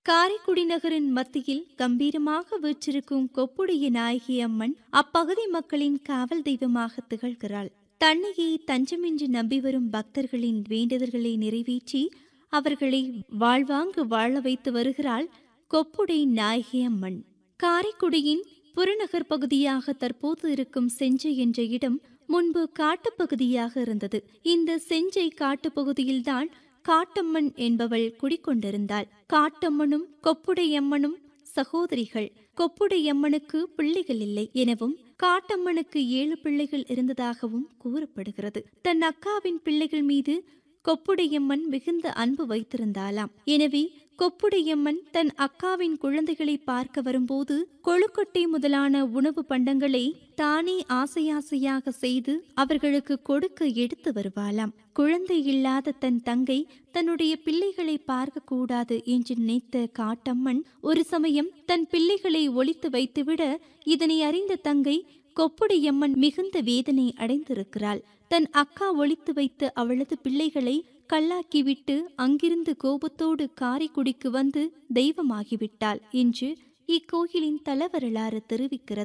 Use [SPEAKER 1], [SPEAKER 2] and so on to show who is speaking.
[SPEAKER 1] காரைக்குடி நகரின் மத்தியில் கம்பீரமாக வீற்றிருக்கும் கொப்புடைய நாயகி அம்மன் அப்பகுதி மக்களின் காவல் தெய்வமாக திகழ்கிறாள் தன்னையே தஞ்சமின்றி நம்பி வரும் பக்தர்களின் வேண்டுதல்களை நிறைவேற்றி அவர்களை வாழ்வாங்கு வாழ வைத்து வருகிறாள் கொப்புடை நாயகி அம்மன் காரைக்குடியின் புறநகர் பகுதியாக தற்போது இருக்கும் செஞ்சை என்ற இடம் முன்பு காட்டுப்பகுதியாக இருந்தது இந்த செஞ்சை காட்டுப்பகுதியில்தான் காட்டம்மன் என்பவள் குடிக்கொண்டிருந்தாள் காட்டம்மனும் கொப்புடையம்மனும் சகோதரிகள் கொப்புடையம்மனுக்கு பிள்ளைகள் இல்லை எனவும் காட்டம்மனுக்கு ஏழு பிள்ளைகள் இருந்ததாகவும் கூறப்படுகிறது தன் அக்காவின் பிள்ளைகள் மீது கொப்புடையம்மன் மிகுந்த அன்பு வைத்திருந்தாளாம் எனவே கொப்புடையம்மன் தன் அக்காவின் குழந்தைகளை பார்க்க வரும்போது கொழுக்கட்டை முதலான உணவு பண்டங்களை தானே ஆசையாசையாக செய்து அவர்களுக்கு கொடுக்க எடுத்து வருவாளாம் குழந்தை இல்லாத தன் தங்கை தன்னுடைய பிள்ளைகளை பார்க்க கூடாது என்று நினைத்த காட்டம்மன் ஒரு சமயம் தன் பிள்ளைகளை ஒழித்து வைத்துவிட இதனை அறிந்த தங்கை கொப்புடையம்மன் மிகுந்த வேதனை அடைந்திருக்கிறாள் தன் அக்கா ஒழித்து வைத்த அவளது பிள்ளைகளை கல்லாக்கிவிட்டு அங்கிருந்து கோபத்தோடு காரைக்குடிக்கு வந்து தெய்வமாகிவிட்டாள் என்று இக்கோயிலின் தலவரலாறு தெரிவிக்கிறது